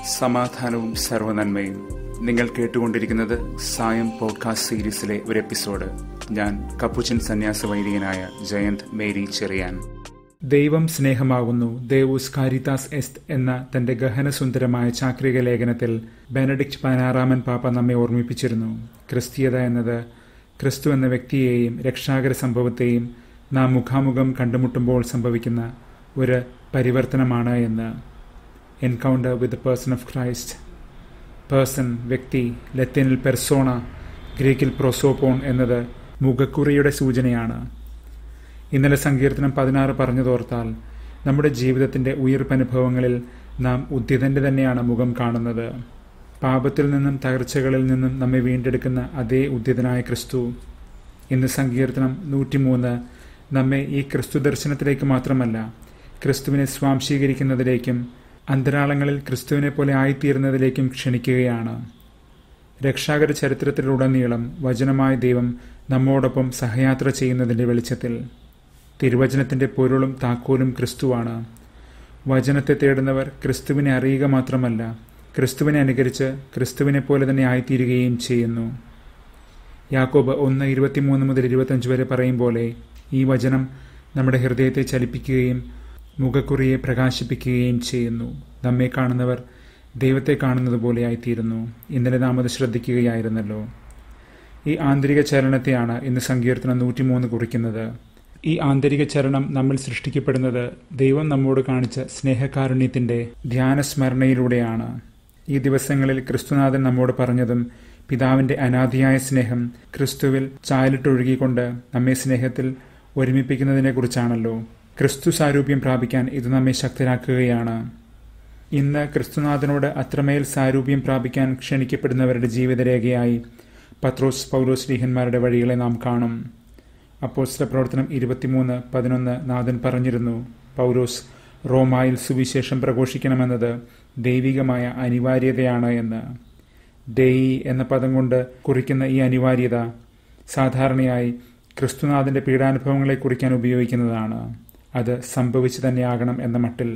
സമാധാനവും സർവനന്മയും നിങ്ങൾ കേട്ടുകൊണ്ടിരിക്കുന്നത് സായം പോഡ്കാസ്റ്റ് സീരീസിലെ ഒരു എപ്പിസോഡ് ഞാൻ കപ്പുച്ചൻ സന്യാസ വൈദികനായ ജയന്ത് മേരി ചെറിയാൻ ദൈവം സ്നേഹമാകുന്നു ദേവൂസ് കാരിതാസ് എസ്ത് എന്ന തന്റെ ഗഹനസുന്ദരമായ ചാക്രിക ലേഖനത്തിൽ ബെനഡിക്റ്റ് പതിനാറാമൻ പാപ്പ നമ്മെ ഓർമ്മിപ്പിച്ചിരുന്നു ക്രിസ്തീയത എന്നത് ക്രിസ്തു എന്ന വ്യക്തിയെയും രക്ഷാകര സംഭവത്തെയും നാം മുഖാമുഖം കണ്ടുമുട്ടുമ്പോൾ സംഭവിക്കുന്ന ഒരു പരിവർത്തനമാണ് എന്ന് encounter with person of Christ person വ്യക്തി ലത്തീനിൽ പെർസോണ ഗ്രീക്കിൽ പ്രൊസോപോൺ എന്നത് മുഖക്കുറിയുടെ സൂചനയാണ് ഇന്നലെ സങ്കീർത്തനം പതിനാറ് പറഞ്ഞതോർത്താൽ നമ്മുടെ ജീവിതത്തിന്റെ ഉയർപ്പനുഭവങ്ങളിൽ നാം ഉദ്യതന്റെ തന്നെയാണ് മുഖം കാണുന്നത് പാപത്തിൽ നിന്നും തകർച്ചകളിൽ നിന്നും നമ്മെ വീണ്ടെടുക്കുന്ന അതേ ഉദ്യതനായ ക്രിസ്തു ഇന്ന് സങ്കീർത്തനം നൂറ്റിമൂന്ന് നമ്മെ ഈ ക്രിസ്തു ദർശനത്തിലേക്ക് മാത്രമല്ല ക്രിസ്തുവിനെ സ്വാംശീകരിക്കുന്നതിലേക്കും അന്തരാളങ്ങളിൽ ക്രിസ്തുവിനെ പോലെ ആയിത്തീരുന്നതിലേക്കും ക്ഷണിക്കുകയാണ് രക്ഷാകര ചരിത്രത്തിലുടനീളം വചനമായ ദൈവം നമ്മോടൊപ്പം സഹയാത്ര ചെയ്യുന്നതിന്റെ വെളിച്ചത്തിൽ തിരുവചനത്തിന്റെ പൊരുളും താക്കോലും ക്രിസ്തുവാണ് വചനത്തെ തേടുന്നവർ ക്രിസ്തുവിനെ അറിയുക മാത്രമല്ല ക്രിസ്തുവിനെ അനുകരിച്ച് ക്രിസ്തുവിനെ പോലെ തന്നെ ആയിത്തീരുകയും ചെയ്യുന്നു യാക്കോബ് ഒന്ന് ഇരുപത്തിമൂന്ന് മുതൽ ഇരുപത്തഞ്ച് വരെ പറയും പോലെ ഈ വചനം നമ്മുടെ ഹൃദയത്തെ ചലിപ്പിക്കുകയും മുഖക്കുറിയെ പ്രകാശിപ്പിക്കുകയും ചെയ്യുന്നു നമ്മെ കാണുന്നവർ ദൈവത്തെ കാണുന്നത് പോലെയായിത്തീരുന്നു ഇന്നലെ നാം അത് ശ്രദ്ധിക്കുകയായിരുന്നല്ലോ ഈ ആന്തരിക ചലനത്തെയാണ് ഇന്ന് സങ്കീർത്തനം നൂറ്റിമൂന്ന് കുറിക്കുന്നത് ഈ ആന്തരിക ചരണം നമ്മൾ സൃഷ്ടിക്കപ്പെടുന്നത് ദൈവം നമ്മോട് കാണിച്ച സ്നേഹകാരുണ്യത്തിന്റെ ധ്യാനസ്മരണയിലൂടെയാണ് ഈ ദിവസങ്ങളിൽ ക്രിസ്തുനാഥൻ നമ്മോട് പറഞ്ഞതും പിതാവിന്റെ അനാദിയായ സ്നേഹം ക്രിസ്തുവിൽ ചായലിട്ടൊഴുകിക്കൊണ്ട് നമ്മെ സ്നേഹത്തിൽ ഒരുമിപ്പിക്കുന്നതിനെ കുറിച്ചാണല്ലോ ക്രിസ്തു സാരൂപ്യം പ്രാപിക്കാൻ ഇത് നമ്മെ ശക്തരാക്കുകയാണ് ഇന്ന് ക്രിസ്തുനാഥനോട് അത്രമേൽ സാരൂപ്യം പ്രാപിക്കാൻ ക്ഷണിക്കപ്പെടുന്നവരുടെ ജീവിതരേഖയായി പത്രോസ് പൗലോസ് ലീഹന്മാരുടെ വഴികളെ നാം കാണും അപ്പോസ്റ്റ പ്രവർത്തനം ഇരുപത്തിമൂന്ന് പതിനൊന്ന് നാഥൻ പറഞ്ഞിരുന്നു പൗലോസ് റോമായിൽ സുവിശേഷം പ്രഘോഷിക്കണമെന്നത് ദൈവികമായ അനിവാര്യതയാണ് എന്ന് ഡെയി എന്ന പദം കൊണ്ട് കുറിക്കുന്ന ഈ അനിവാര്യത സാധാരണയായി ക്രിസ്തുനാഥന്റെ പീഡാനുഭവങ്ങളെ കുറിക്കാൻ ഉപയോഗിക്കുന്നതാണ് അത് സംഭവിച്ചു തന്നെയാകണം എന്ന മട്ടിൽ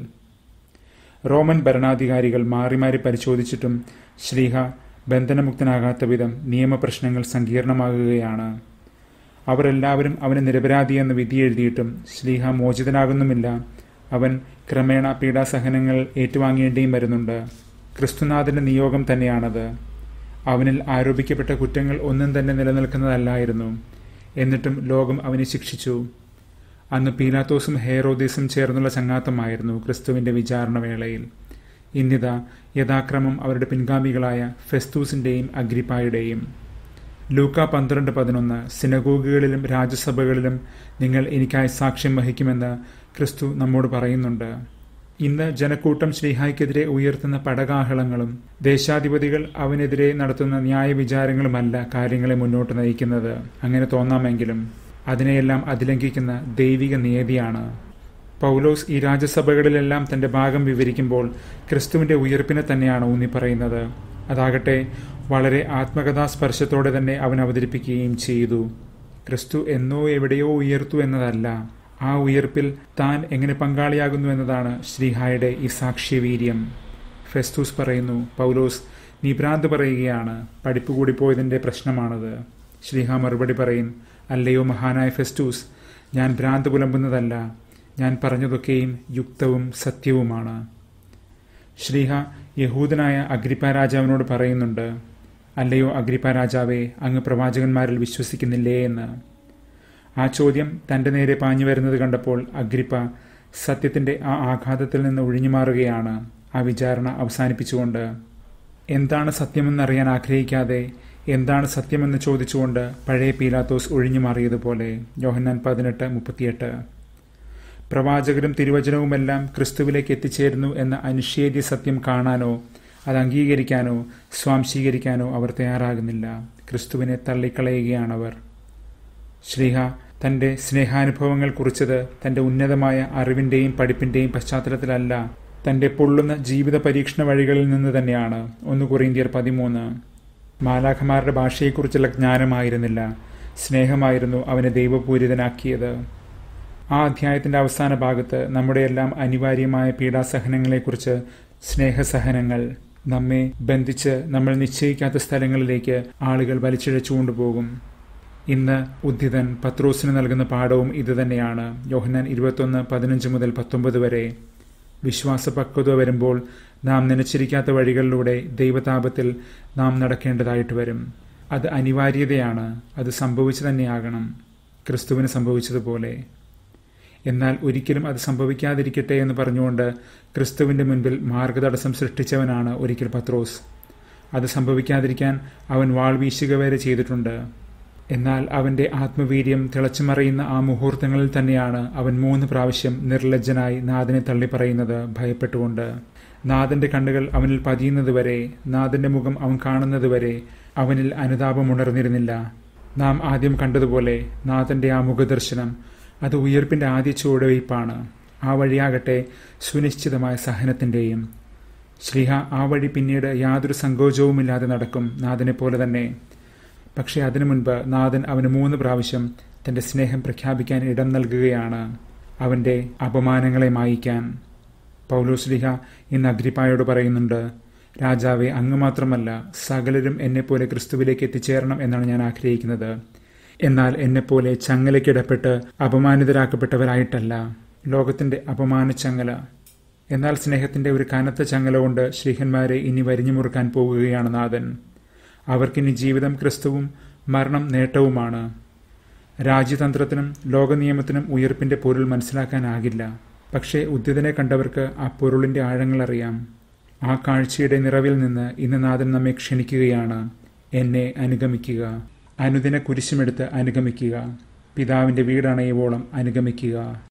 റോമൻ ഭരണാധികാരികൾ മാറി മാറി പരിശോധിച്ചിട്ടും ശ്രീഹ ബന്ധനമുക്തനാകാത്ത വിധം നിയമപ്രശ്നങ്ങൾ സങ്കീർണമാകുകയാണ് അവർ എല്ലാവരും അവന് നിരപരാധിയെന്ന് വിധി എഴുതിയിട്ടും ശ്ലീഹ മോചിതനാകുന്നുമില്ല അവൻ ക്രമേണ പീഡാസഹനങ്ങൾ ഏറ്റുവാങ്ങേണ്ടിയും വരുന്നുണ്ട് ക്രിസ്തുനാഥന്റെ നിയോഗം തന്നെയാണത് അവനിൽ ആരോപിക്കപ്പെട്ട കുറ്റങ്ങൾ ഒന്നും തന്നെ നിലനിൽക്കുന്നതല്ലായിരുന്നു എന്നിട്ടും ലോകം അവനെ ശിക്ഷിച്ചു അന്ന് പീലാത്തോസും ഹേറോദീസും ചേർന്നുള്ള ചങ്ങാത്തമായിരുന്നു ക്രിസ്തുവിന്റെ വിചാരണവേളയിൽ ഇന്നിത യഥാക്രമം അവരുടെ പിൻഗാമികളായ ഫെസ്തൂസിന്റെയും അഗ്രിപ്പായുടെയും ലൂക്ക പന്ത്രണ്ട് പതിനൊന്ന് സിനഗോഗുകളിലും രാജ്യസഭകളിലും നിങ്ങൾ എനിക്കായി സാക്ഷ്യം വഹിക്കുമെന്ന് ക്രിസ്തു നമ്മോട് പറയുന്നുണ്ട് ഇന്ന് ജനക്കൂട്ടം ശ്രീഹായ്ക്കെതിരെ ഉയർത്തുന്ന പടകാഹളങ്ങളും ദേശാധിപതികൾ അവനെതിരെ നടത്തുന്ന ന്യായവിചാരങ്ങളുമല്ല കാര്യങ്ങളെ മുന്നോട്ട് നയിക്കുന്നത് അങ്ങനെ തോന്നാമെങ്കിലും അതിനെയെല്ലാം അതിലംഘിക്കുന്ന ദൈവിക നിയതിയാണ് പൗലോസ് ഈ രാജ്യസഭകളിലെല്ലാം തന്റെ ഭാഗം വിവരിക്കുമ്പോൾ ക്രിസ്തുവിന്റെ ഉയർപ്പിനെ തന്നെയാണ് ഊന്നി പറയുന്നത് അതാകട്ടെ വളരെ ആത്മകഥാസ്പർശത്തോടെ തന്നെ അവൻ അവതരിപ്പിക്കുകയും ചെയ്തു ക്രിസ്തു എന്നോ എവിടെയോ ഉയർത്തു എന്നതല്ല ആ ഉയർപ്പിൽ താൻ എങ്ങനെ പങ്കാളിയാകുന്നു എന്നതാണ് ശ്രീഹായുടെ ഈ സാക്ഷ്യവീര്യം ഫെസ്തൂസ് പറയുന്നു പൗലോസ് നീ ഭ്രാന്ത് പറയുകയാണ് പഠിപ്പ് കൂടി പോയതിന്റെ പ്രശ്നമാണത് ശ്രീഹ മറുപടി പറയും അല്ലയോ മഹാനായ ഫെസ്റ്റൂസ് ഞാൻ ഭ്രാന്ത് പുലമ്പുന്നതല്ല ഞാൻ പറഞ്ഞതൊക്കെയും യുക്തവും സത്യവുമാണ് ശ്രീഹ യഹൂദനായ അഗ്രിപ്പ രാജാവിനോട് പറയുന്നുണ്ട് അല്ലയോ അഗ്രിപ്പ രാജാവെ അങ്ങ് പ്രവാചകന്മാരിൽ വിശ്വസിക്കുന്നില്ലേ എന്ന് ആ ചോദ്യം തന്റെ നേരെ പാഞ്ഞു വരുന്നത് കണ്ടപ്പോൾ അഗ്രിപ്പ സത്യത്തിന്റെ ആ ആഘാതത്തിൽ നിന്ന് ഒഴിഞ്ഞു മാറുകയാണ് ആ വിചാരണ അവസാനിപ്പിച്ചുകൊണ്ട് എന്താണ് സത്യമെന്നറിയാൻ ആഗ്രഹിക്കാതെ എന്താണ് സത്യമെന്ന് ചോദിച്ചുകൊണ്ട് പഴയ പീലാത്തോസ് ഒഴിഞ്ഞു മാറിയതുപോലെ യോഹന്നാൻ പതിനെട്ട് മുപ്പത്തിയെട്ട് പ്രവാചകരും തിരുവചനവുമെല്ലാം ക്രിസ്തുവിലേക്ക് എത്തിച്ചേരുന്നു എന്ന അനിഷേധ്യ സത്യം കാണാനോ അത് അംഗീകരിക്കാനോ സ്വാംശീകരിക്കാനോ അവർ തയ്യാറാകുന്നില്ല ക്രിസ്തുവിനെ തള്ളിക്കളയുകയാണവർ ശ്രീഹ തന്റെ സ്നേഹാനുഭവങ്ങൾ കുറിച്ചത് തന്റെ ഉന്നതമായ അറിവിന്റെയും പഠിപ്പിന്റെയും പശ്ചാത്തലത്തിലല്ല തന്റെ പൊള്ളുന്ന ജീവിത പരീക്ഷണ വഴികളിൽ നിന്ന് തന്നെയാണ് ഒന്ന് കൊറിന്തിയർ പതിമൂന്ന് മാലാഖമാരുടെ ഭാഷയെക്കുറിച്ചുള്ള ജ്ഞാനമായിരുന്നില്ല സ്നേഹമായിരുന്നു അവനെ ദൈവപൂരിതനാക്കിയത് ആ അധ്യായത്തിന്റെ അവസാന ഭാഗത്ത് നമ്മുടെയെല്ലാം അനിവാര്യമായ പീഡാസഹനങ്ങളെക്കുറിച്ച് സ്നേഹസഹനങ്ങൾ നമ്മെ ബന്ധിച്ച് നമ്മൾ നിശ്ചയിക്കാത്ത സ്ഥലങ്ങളിലേക്ക് ആളുകൾ വലിച്ചിഴച്ചു കൊണ്ടുപോകും ഇന്ന് ഉദ്ധിതൻ പത്രോസിന് നൽകുന്ന പാഠവും ഇതുതന്നെയാണ് യോഹന്നാൻ ഇരുപത്തൊന്ന് പതിനഞ്ച് മുതൽ പത്തൊമ്പത് വരെ വിശ്വാസപക്വത വരുമ്പോൾ നാം നനച്ചിരിക്കാത്ത വഴികളിലൂടെ ദൈവതാപത്തിൽ നാം നടക്കേണ്ടതായിട്ട് വരും അത് അനിവാര്യതയാണ് അത് സംഭവിച്ചു തന്നെയാകണം ക്രിസ്തുവിന് സംഭവിച്ചതുപോലെ എന്നാൽ ഒരിക്കലും അത് സംഭവിക്കാതിരിക്കട്ടെ എന്ന് പറഞ്ഞുകൊണ്ട് ക്രിസ്തുവിന്റെ മുൻപിൽ മാർഗതടസ്സം സൃഷ്ടിച്ചവനാണ് ഒരിക്കൽ പത്രോസ് അത് സംഭവിക്കാതിരിക്കാൻ അവൻ വാൾ വീശുക വരെ ചെയ്തിട്ടുണ്ട് എന്നാൽ അവന്റെ ആത്മവീര്യം തിളച്ചുമറിയുന്ന ആ മുഹൂർത്തങ്ങളിൽ തന്നെയാണ് അവൻ മൂന്ന് പ്രാവശ്യം നിർലജ്ജനായി നാഥനെ തള്ളിപ്പറയുന്നത് ഭയപ്പെട്ടുകൊണ്ട് നാഥന്റെ കണ്ണുകൾ അവനിൽ പതിയുന്നതുവരെ നാഥന്റെ മുഖം അവൻ കാണുന്നതുവരെ അവനിൽ അനുതാപമുണർന്നിരുന്നില്ല നാം ആദ്യം കണ്ടതുപോലെ നാഥന്റെ ആ മുഖദർശനം അത് ഉയർപ്പിന്റെ ആദ്യ ചുവടുവയ്പ്പാണ് ആ വഴിയാകട്ടെ സുനിശ്ചിതമായ സഹനത്തിന്റെയും ശ്രീഹ ആ വഴി പിന്നീട് യാതൊരു സങ്കോചവുമില്ലാതെ നടക്കും നാഥനെ പോലെ തന്നെ പക്ഷെ അതിനു മുൻപ് നാഥൻ അവന് മൂന്ന് പ്രാവശ്യം തന്റെ സ്നേഹം പ്രഖ്യാപിക്കാൻ ഇടം നൽകുകയാണ് അവന്റെ അപമാനങ്ങളെ മായിക്കാൻ പൗലോസ്ലിഹ ഇന്ന് അഗ്രിപ്പായോട് പറയുന്നുണ്ട് രാജാവെ അങ്ങ് മാത്രമല്ല സകലരും എന്നെപ്പോലെ ക്രിസ്തുവിലേക്ക് എത്തിച്ചേരണം എന്നാണ് ഞാൻ ആഗ്രഹിക്കുന്നത് എന്നാൽ എന്നെപ്പോലെ ചങ്ങലയ്ക്കിടപെട്ട് അപമാനിതരാക്കപ്പെട്ടവരായിട്ടല്ല ലോകത്തിന്റെ അപമാന ചങ്ങല എന്നാൽ സ്നേഹത്തിന്റെ ഒരു കനത്ത ചങ്ങല കൊണ്ട് ശ്രീഹന്മാരെ ഇനി വരിഞ്ഞു മുറുക്കാൻ പോകുകയാണ് നാഥൻ അവർക്കിനി ജീവിതം ക്രിസ്തുവും മരണം നേട്ടവുമാണ് രാജ്യതന്ത്രത്തിനും ലോകനിയമത്തിനും ഉയർപ്പിന്റെ പൊരുൾ മനസ്സിലാക്കാനാകില്ല പക്ഷേ ഉദ്യതനെ കണ്ടവർക്ക് ആ പൊരുളിന്റെ ആഴങ്ങൾ അറിയാം ആ കാഴ്ചയുടെ നിറവിൽ നിന്ന് ഇന്ന് നാഥൻ നമ്മെ ക്ഷണിക്കുകയാണ് എന്നെ അനുഗമിക്കുക അനുദിന കുരിശുമെടുത്ത് അനുഗമിക്കുക പിതാവിന്റെ വീടണയുവോളം അനുഗമിക്കുക